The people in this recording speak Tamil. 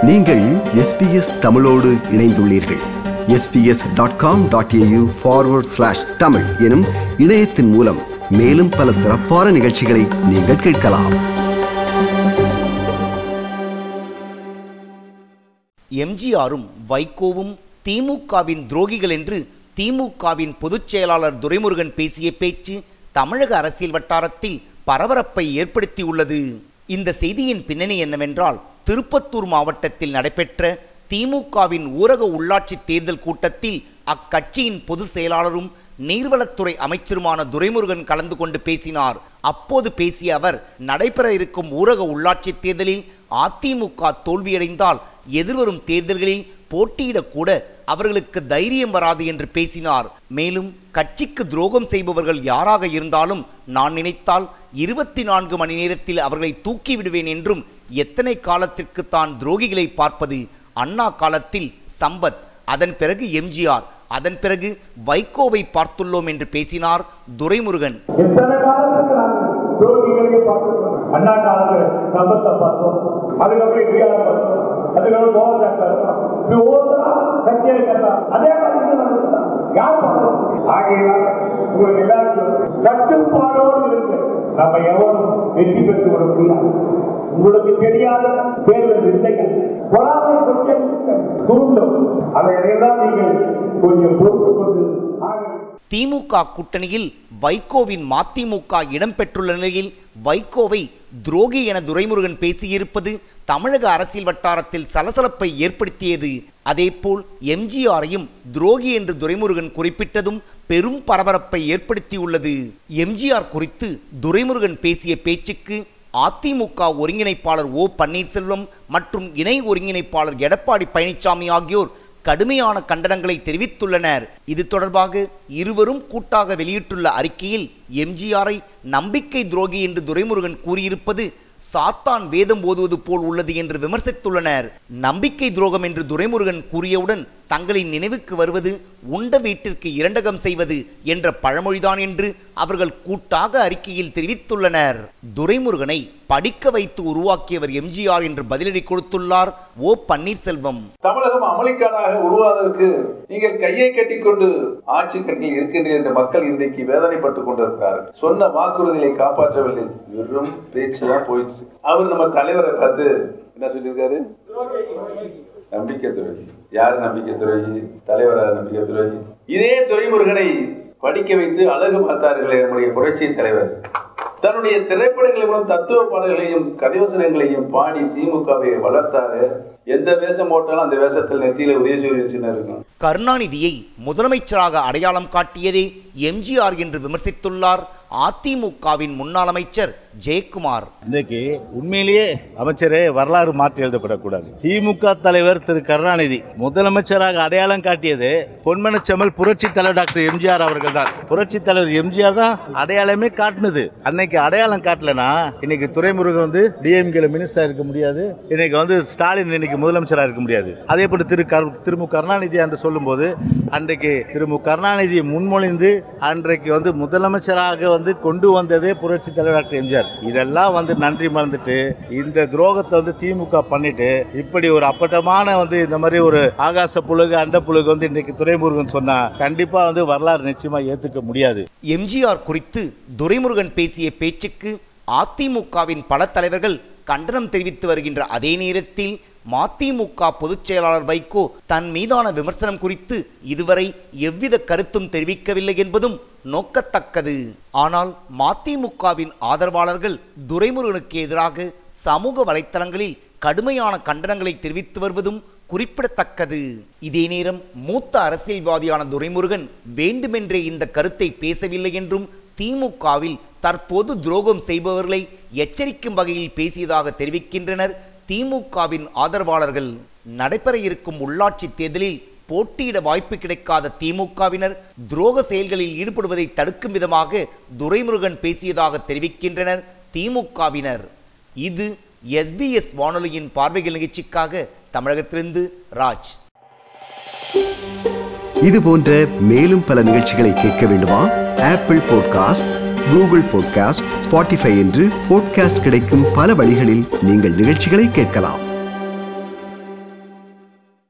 நீங்கள் எஸ்பிஎஸ் தமிழோடு இணைந்துள்ளீர்கள் SBS dot com dot AU forward slash Tamil எனும் இணையத்தின் மூலம் மேலும் பல சிறப்பான நிகழ்ச்சிகளை நீங்கள் கேட்கலாம் எம்ஜிஆரும் வைகோவும் திமுகவின் துரோகிகள் என்று திமுகவின் பொதுச் செயலாளர் துரைமுருகன் பேசிய பேச்சு தமிழக அரசியல் வட்டாரத்தில் பரபரப்பை ஏற்படுத்தியுள்ளது இந்த செய்தியின் பின்னணி என்னவென்றால் திருப்பத்தூர் மாவட்டத்தில் நடைபெற்ற திமுகவின் ஊரக உள்ளாட்சி தேர்தல் கூட்டத்தில் அக்கட்சியின் பொதுச் செயலாளரும் நீர்வளத்துறை அமைச்சருமான துரைமுருகன் கலந்து கொண்டு பேசினார் அப்போது பேசிய அவர் நடைபெற இருக்கும் ஊரக உள்ளாட்சி தேர்தலில் அதிமுக தோல்வியடைந்தால் எதிர்வரும் தேர்தல்களில் போட்டியிடக்கூட அவர்களுக்கு தைரியம் வராது என்று பேசினார் மேலும் கட்சிக்கு துரோகம் செய்பவர்கள் யாராக இருந்தாலும் நான் நினைத்தால் இருபத்தி நான்கு மணி நேரத்தில் அவர்களை தூக்கி விடுவேன் என்றும் எத்தனை காலத்திற்கு தான் துரோகிகளை பார்ப்பது அண்ணா காலத்தில் சம்பத் அதன் பிறகு எம்ஜிஆர் அதன் பிறகு வைகோவை பார்த்துள்ளோம் என்று பேசினார் துரைமுருகன் எத்தனை காலத்துக்கு நாங்கள் துரோகிகளை பார்த்தோம் அண்ணா காலத்துல சம்பத்தை பார்த்தோம் அதுக்கப்புறம் இந்தியாவை பார்த்தோம் அதுக்கப்புறம் கோவத்தை இப்படி ஒவ்வொருத்தரா கட்சியை கட்டா அதே மாதிரி இங்க நடக்குதா? யார் பார்த்தோம் ஆகையால் உங்களுக்கு எல்லாருக்கும் கட்டுப்பாடோடு இருக்கு நம்ம எவரும் வெற்றி பெற்று விட முடியாது உங்களுக்கு தெரியாத தேர்தல் வித்தைகள் பொறாமை கொஞ்சம் தூண்டும் அதையெல்லாம் நீங்கள் கொஞ்சம் பொறுத்து கொண்டு ஆக திமுக கூட்டணியில் வைகோவின் மதிமுக இடம்பெற்றுள்ள நிலையில் வைகோவை துரோகி என துரைமுருகன் பேசியிருப்பது தமிழக அரசியல் வட்டாரத்தில் சலசலப்பை ஏற்படுத்தியது அதேபோல் எம்ஜிஆரையும் துரோகி என்று துரைமுருகன் குறிப்பிட்டதும் பெரும் பரபரப்பை ஏற்படுத்தியுள்ளது எம்ஜிஆர் குறித்து துரைமுருகன் பேசிய பேச்சுக்கு அதிமுக ஒருங்கிணைப்பாளர் ஓ பன்னீர்செல்வம் மற்றும் இணை ஒருங்கிணைப்பாளர் எடப்பாடி பழனிசாமி ஆகியோர் கடுமையான கண்டனங்களை தெரிவித்துள்ளனர் இது தொடர்பாக இருவரும் கூட்டாக வெளியிட்டுள்ள அறிக்கையில் எம்ஜிஆரை நம்பிக்கை துரோகி என்று துரைமுருகன் கூறியிருப்பது சாத்தான் வேதம் ஓதுவது போல் உள்ளது என்று விமர்சித்துள்ளனர் நம்பிக்கை துரோகம் என்று துரைமுருகன் கூறியவுடன் தங்களின் நினைவுக்கு வருவது உண்ட வீட்டிற்கு இரண்டகம் செய்வது என்ற பழமொழிதான் என்று அவர்கள் கூட்டாக அறிக்கையில் தெரிவித்துள்ளனர் துரைமுருகனை படிக்க வைத்து உருவாக்கியவர் எம்ஜிஆர் என்று பதிலடி கொடுத்துள்ளார் ஓ பன்னீர்செல்வம் தமிழகம் அமளிக்காடாக உருவாவதற்கு நீங்கள் கையை கட்டிக்கொண்டு ஆட்சி கட்டில் இருக்கின்றீர்கள் என்ற மக்கள் இன்றைக்கு வேதனைப்பட்டுக் கொண்டிருக்கிறார்கள் சொன்ன வாக்குறுதிகளை காப்பாற்றவில்லை வெறும் பேச்சு தான் போயிடுச்சு அவர் நம்ம தலைவரை பார்த்து என்ன சொல்லியிருக்காரு நம்பிக்கை துரோகி யார் நம்பிக்கை துரோகி தலைவரா நம்பிக்கை துரோகி இதே துரைமுருகனை படிக்க வைத்து அழகு பார்த்தார்களே நம்முடைய புரட்சி தலைவர் தன்னுடைய திரைப்படங்கள் மூலம் தத்துவ பாடல்களையும் கதைவசனங்களையும் பாடி திமுகவை வளர்த்தாரு எந்த வேஷம் போட்டாலும் அந்த வேஷத்தில் நெத்தியில உதயசூரியன் சின்னம் இருக்கும் கருணாநிதியை முதலமைச்சராக அடையாளம் காட்டியதே எம்ஜிஆர் என்று விமர்சித்துள்ளார் அதிமுகவின் முன்னாள் அமைச்சர் ஜெயக்குமார் இன்றைக்கு உண்மையிலேயே அமைச்சரே வரலாறு மாற்றி எழுதப்படக்கூடாது திமுக தலைவர் திரு கருணாநிதி முதலமைச்சராக அடையாளம் காட்டியது பொன்மனச்செம்மல் புரட்சி தலைவர் டாக்டர் எம்ஜிஆர் அவர்கள் தான் புரட்சி தலைவர் எம்ஜிஆர் தான் அடையாளமே காட்டினது அன்னைக்கு அடையாளம் காட்டலனா இன்னைக்கு துறைமுருகன் வந்து டிஎம்கேல மினிஸ்டரா இருக்க முடியாது இன்னைக்கு வந்து ஸ்டாலின் இன்னைக்கு முதலமைச்சராக இருக்க முடியாது அதே போல திரு கரு திரு மு கருணாநிதி என்று சொல்லும்போது அன்றைக்கு திரு மு கருணாநிதியை முன்மொழிந்து அன்றைக்கு வந்து முதலமைச்சராக வந்து கொண்டு வந்ததே புரட்சி தலைவர் டாக்டர் எம்ஜிஆர் இதெல்லாம் வந்து நன்றி மறந்துட்டு இந்த துரோகத்தை வந்து திமுக பண்ணிட்டு இப்படி ஒரு அப்பட்டமான வந்து இந்த மாதிரி ஒரு ஆகாச புழுகு அண்ட புழுகு வந்து இன்னைக்கு துரைமுருகன் சொன்னா கண்டிப்பா வந்து வரலாறு நிச்சயமா ஏத்துக்க முடியாது எம்ஜிஆர் குறித்து துரைமுருகன் பேசிய பேச்சுக்கு அதிமுகவின் பல தலைவர்கள் கண்டனம் தெரிவித்து வருகின்ற அதே நேரத்தில் மதிமுக பொதுச் செயலாளர் வைகோ தன் மீதான விமர்சனம் குறித்து இதுவரை எவ்வித கருத்தும் தெரிவிக்கவில்லை என்பதும் நோக்கத்தக்கது ஆனால் மதிமுகவின் ஆதரவாளர்கள் துரைமுருகனுக்கு எதிராக சமூக வலைத்தளங்களில் கடுமையான கண்டனங்களை தெரிவித்து வருவதும் குறிப்பிடத்தக்கது இதே நேரம் மூத்த அரசியல்வாதியான துரைமுருகன் வேண்டுமென்றே இந்த கருத்தை பேசவில்லை என்றும் திமுகவில் தற்போது துரோகம் செய்பவர்களை எச்சரிக்கும் வகையில் பேசியதாக தெரிவிக்கின்றனர் திமுகவின் ஆதரவாளர்கள் நடைபெற இருக்கும் உள்ளாட்சி தேர்தலில் போட்டியிட வாய்ப்பு கிடைக்காத திமுகவினர் துரோக செயல்களில் ஈடுபடுவதை தடுக்கும் விதமாக துரைமுருகன் பேசியதாக தெரிவிக்கின்றனர் திமுகவினர் இது எஸ்பிஎஸ் வானொலியின் பார்வைகள் நிகழ்ச்சிக்காக தமிழகத்திலிருந்து ராஜ் இது போன்ற மேலும் பல நிகழ்ச்சிகளை கேட்க வேண்டுமா Apple podcast Google podcast Spotify என்று பாட்காஸ்ட் கிடைக்கும் பல வழிகளில் நீங்கள் நிகழ்ச்சிகளை கேட்கலாம்